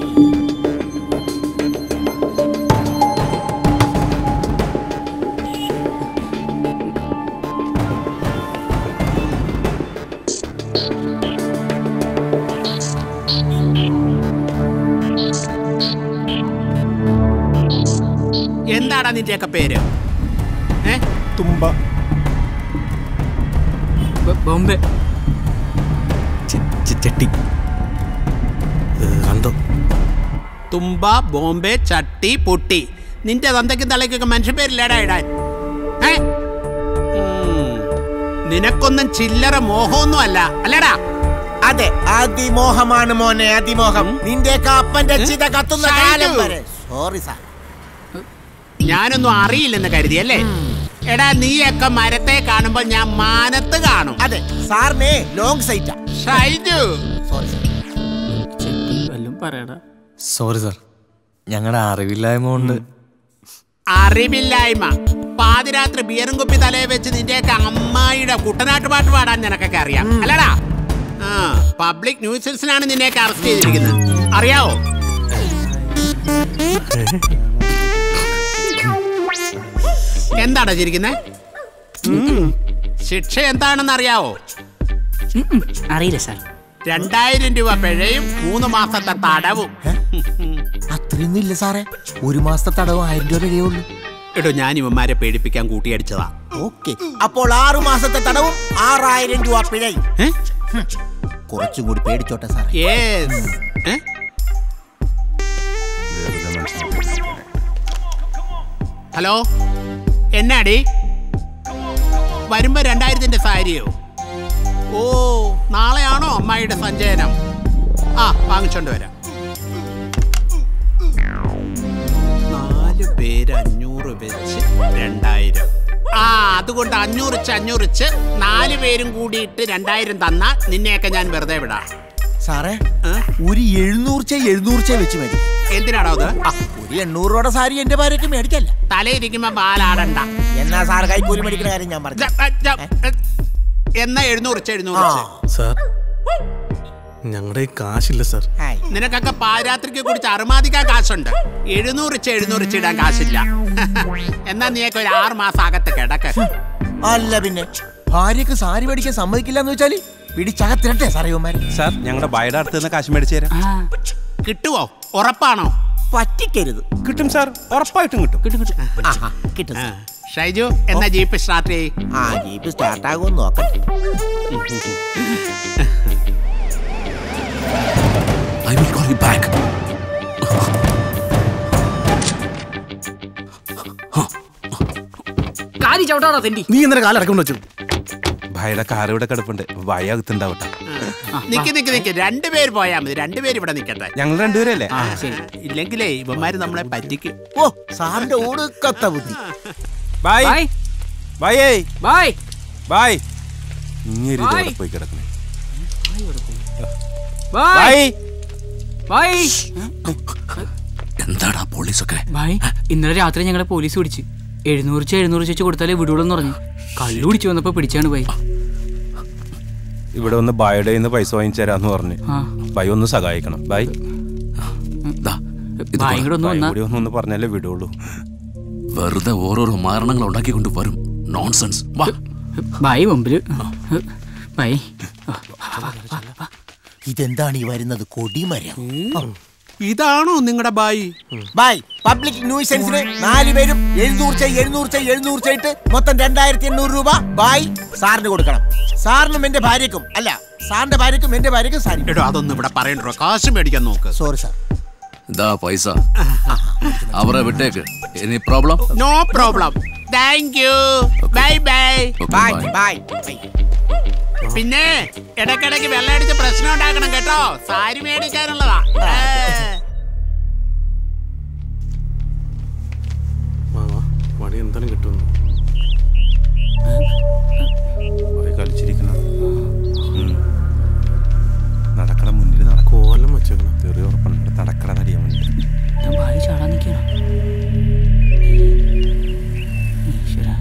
എന്താടാ നിന്റെയൊക്കെ പേര് ഏ തുമ്പ ബോംബെ ചെട്ടി കണ്ടോ തുമ്പ ബോംബെ ചട്ടി പൊട്ടി നിന്റെ തന്തയ്ക്കും തലയ്ക്കൊക്കെ മനുഷ്യപ്പേരില്ലേടാ ഇടാൻ ഏ ഉം. നിനക്കൊന്നും ചില്ലറ മോഹമൊന്നും അല്ല അല്ലടാ അതെ അതിമോഹമാണ് മോനെ അതിമോഹം നിന്റെ അപ്പന്റെ ചിത കത്തുന്ന കാലം വരെ സോറി സാർ ഞാനൊന്നും അറിയില്ലെന്ന് കരുതിയല്ലേ എടാ നീയൊക്കെ മരത്തെ കാണുമ്പോൾ ഞാൻ മാനത്ത് കാണും അതെ സാറിനെ ലോങ് സൈറ്റാ ഷൈജു സോറി സാർ വല്ലതും പറയടാ സോറി സാർ ഞങ്ങളുടെ അറിവില്ലായ്മ കൊണ്ട് അറിവില്ലായ്മ പാതിരാത്രി ബിയറും കുപ്പി തലയെ വെച്ച് നിന്റെയൊക്കെ അമ്മായിയുടെ കുട്ടനാട്ട് പാട്ട് പാടാൻ നിനക്കൊക്കെ അറിയാം അല്ലടാ ആ പബ്ലിക് ന്യൂസൻസിനാണ് നിന്നെയൊക്കെ അറസ്റ്റ് ചെയ്തിരിക്കുന്നത് അറിയാവോ എന്താടാ ചിരിക്കുന്നേ ശിക്ഷ എന്താണെന്ന് അറിയാവോ ഉം, ഉം, അറിയില്ല സാർ രണ്ടായിരം രൂപ പിഴയും മൂന്ന് മാസത്തെ തടവും അത്രയൊന്നും ഇല്ല സാറേ ഒരു മാസത്തെ തടവ് ആയിരം രൂപ കഴിയുള്ളൂ എടോ ഞാൻ ഇവന്മാരെ പേടിപ്പിക്കാൻ കൂട്ടിയടിച്ചതാ ഓക്കെ അപ്പോൾ ആറു മാസത്തെ തടവും ആറായിരം രൂപ പിഴയും ഏ? ഹും. കുറച്ചും കൂടി പേടിച്ചോട്ടെ സാറേ Yes. ഏ? ഹലോ എന്നാടി വരുമ്പോ രണ്ടായിരത്തിന്റെ സാരിയോ ഓ നാളെയാണോ അമ്മായിയുടെ സഞ്ചയനം ആ വാങ്ങിച്ചോണ്ട് വരാം നാല് പേര് അഞ്ഞൂറ് വെച്ച് രണ്ടായിരം ആ അതുകൊണ്ട് അഞ്ഞൂറിച്ച് അഞ്ഞൂറിച്ച് നാല് പേരും കൂടിയിട്ട് രണ്ടായിരം തന്നാ നിന്നെയൊക്കെ ഞാൻ വെറുതെ വിടാം സാറേ ഏ? ഒരു എഴുന്നൂറ് എഴുന്നൂറ് വെച്ച് മേടിക്കും എന്തിനാടോ അത് ആ, ഒരു എണ്ണൂറ് രൂപയുടെ സാരി എന്റെ ഭാര്യയ്ക്ക് മേടിക്കല്ല തലയിരിക്കുമ്പോ ബാലാടണ്ട എന്നാ സാർ കൈക്കൂലി മേടിക്കുന്ന കാര്യം ഞാൻ പറഞ്ഞു ജ- അ- ജ- അ- എന്നാ എഴുന്നൂറിച്ച് ആ എഴുന്നൂറിച്ച് സാർ ഞങ്ങളുടെ കാശില്ല സാർ ഹായ്. നിനക്കൊക്കെ പാരാത്രിക്ക് കുടിച്ച് അറുമാദിക്കാൻ കാശുണ്ട് എഴുന്നൂറിച്ച് എഴുന്നൂറിച്ച് ഇടാൻ കാശില്ല എന്നാ നീയൊക്കെ ഒരു ആറ് മാസം അകത്ത് കിടക്ക് അല്ല പിന്നെ ഭാര്യക്ക് സാരി മേടിക്കാൻ സമ്മതിക്കില്ല എന്ന് വെച്ചാല് പിടിച്ചകത്തിരട്ടെ സാറേ ഇവന്മാര് സാർ ഞങ്ങളുടെ ബൈയുടെ അടുത്ത് നിന്ന് കാശ് മേടിച്ചു തരാം ആ കിട്ടുവോ ഉറപ്പാണോ പറ്റിക്കരുത് കിട്ടും സാർ ഉറപ്പായിട്ടും കിട്ടും കിട്ടും കിട്ടും ആഹാ, കിട്ടും ആ, സാർ. ഷൈജു എന്നാ ജീപ്പ് സ്റ്റാർട്ട് ചെയ്യ് ആ ജീപ്പ് സ്റ്റാർട്ട് ആകുമെന്ന് നോക്കട്ടെ I will call you back. കാലി ചവിട്ടാടാ തെണ്ടി നീ ഇന്നലെ കാലടക്കം വെച്ചു ഭായിയുടെ കാർ ഇവിടെ കിടപ്പുണ്ട് ഭായ അകത്തുണ്ടാവട്ടെ നിക്ക് നിക്ക് നിക്ക് രണ്ടുപേര് പോയാ മതി രണ്ടുപേര് ഇവിടെ നിക്കട്ടെ ഞങ്ങൾ രണ്ടുപേരല്ലേ ആ, ഇല്ലെങ്കിലേ ഇവന്മാര് നമ്മളെ പറ്റിക്കും ഓ സാറിന്റെ ഒടുക്കത്ത ബുദ്ധി ബായ് ബൈ ബായേ ബൈ ബായ് ഇങ്ങനെ Bye. ഇവിടെ പോയി കിടക്കണേ ബൈ ബായ് ബൈ എന്താടാ പോലീസൊക്കെ ബൈ ഇന്നലെ രാത്രി ഞങ്ങളെ പോലീസ് പിടിച്ച് എഴുന്നൂറ് വെച്ച് എഴുന്നൂറ് വെച്ച് കൊടുത്താലേ വിടുള്ളൂ പറഞ്ഞു കള്ളു പിടിച്ചു വന്നപ്പോ പിടിച്ചാണ് ബൈ ഇവിടെ ഒന്ന് ബായുടെ കയ്യിൽ നിന്ന് പൈസ വാങ്ങിച്ചു തരാന്ന് പറഞ്ഞു ആ ബൈ ഒന്ന് സഹായിക്കണം ബൈ ദാ, ഇത് ബൈ കൊ- ഇങ്ങോട്ട് ഒന്ന് ബൈ വന്നാ കൂടി ഒന്ന് ഒന്ന് പറഞ്ഞാലേ വിടുള്ളൂ വെറുതെ ഓരോരോ മാരണങ്ങൾ ഉണ്ടാക്കിക്കൊണ്ട് വരും നോൺസെൻസ് വാ ബൈ മുമ്പില് ബൈ ഇതെന്താണ് ഈ വരുന്നത് കൊടിമരം ഇതാണോ നിങ്ങളുടെ ബായി ബൈ പബ്ലിക് ന്യൂസൻസിന് നാല് പേരും എഴുന്നൂറ് ചെയ് എഴുന്നൂറ് ചെയ് എഴുന്നൂറ് ചെയ്തിട്ട് മൊത്തം രണ്ടായിരത്തി എണ്ണൂറ് രൂപ ബായ് സാറിന് കൊടുക്കണം സാറിനും എന്റെ ഭാര്യക്കും അല്ല സാറിന്റെ ഭാര്യക്കും എന്റെ ഭാര്യക്കും സാരി എടോ അതൊന്നും ഇവിടെ പറയണ്ടോ കാശ് മേടിക്കാൻ നോക്ക് സോറി സാർ ഇതാ പൈസ അവരെ വിട്ടേക്ക് any problem no problem thank you bye bye bye bye പിന്നെ ഇടയ്ക്കിടയ്ക്ക് വെള്ളം അടിച്ച് പ്രശ്നം ഉണ്ടാക്കണം കേട്ടോ സാരി മേടിക്കാനുള്ളതാ ഏ. വടി എന്തായാലും കിട്ടുന്നു ബായ് കളിച്ചിരിക്കണം ഉം. നടക്കട മുന്നിൽ നടക്കും കോലം വെച്ചേക്കണം തെറി ഉറപ്പുണ്ട് നടക്കട നടിയാൻ വേണ്ടി ഞാൻ ബൈ ചാടാൻ നിൽക്കണം ഈശ്വരാ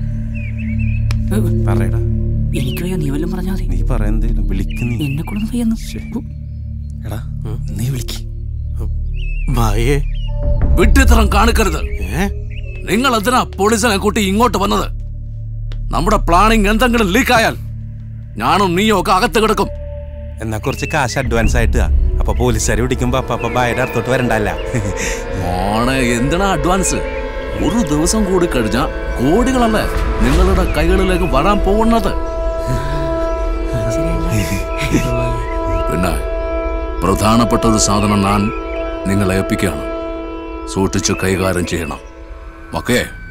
പറയടാ എനിക്ക് വയ്യ നീ വല്ലതും പറഞ്ഞാൽ മതി നീ പറയുന്നതേലും വിളിക്കുന്നീ എന്നെ കൊണ്ടൊന്നും വയ്യെന്ന് ശ്ശെ. എടാ നീ വിളിക്ക് മായേ വിട്ടിത്തരം കാണിക്കരുത് ഏ നിങ്ങൾ എന്തിനാ പോലീസിനെ കൂട്ടി ഇങ്ങോട്ട് വന്നത് നമ്മുടെ പ്ലാനിങ് എന്തെങ്കിലും ലീക്ക് ആയാൽ ഞാനും നീയും ഒക്കെ അകത്ത് കിടക്കും എന്നാ കുറച്ച് കാശ് അഡ്വാൻസ് ആയിട്ട് താ. അപ്പൊ പോലീസുകാർ പിടിക്കുമ്പോ അപ്പൊ അപ്പൊ ബായുടെ അടുത്തോട്ട് വരണ്ടല്ല മോളെ എന്തിനാ അഡ്വാൻസ് ഒരു ദിവസം കൂടി കഴിഞ്ഞാ കോടികളല്ലേ നിങ്ങളുടെ കൈകളിലേക്ക് വരാൻ പോകുന്നത് പിന്നെ പ്രധാനപ്പെട്ട ഒരു സാധനം ഞാൻ നിങ്ങളെ ഏൽപ്പിക്കുകയാണ് സൂക്ഷിച്ച് കൈകാര്യം ചെയ്യണം ഓക്കേ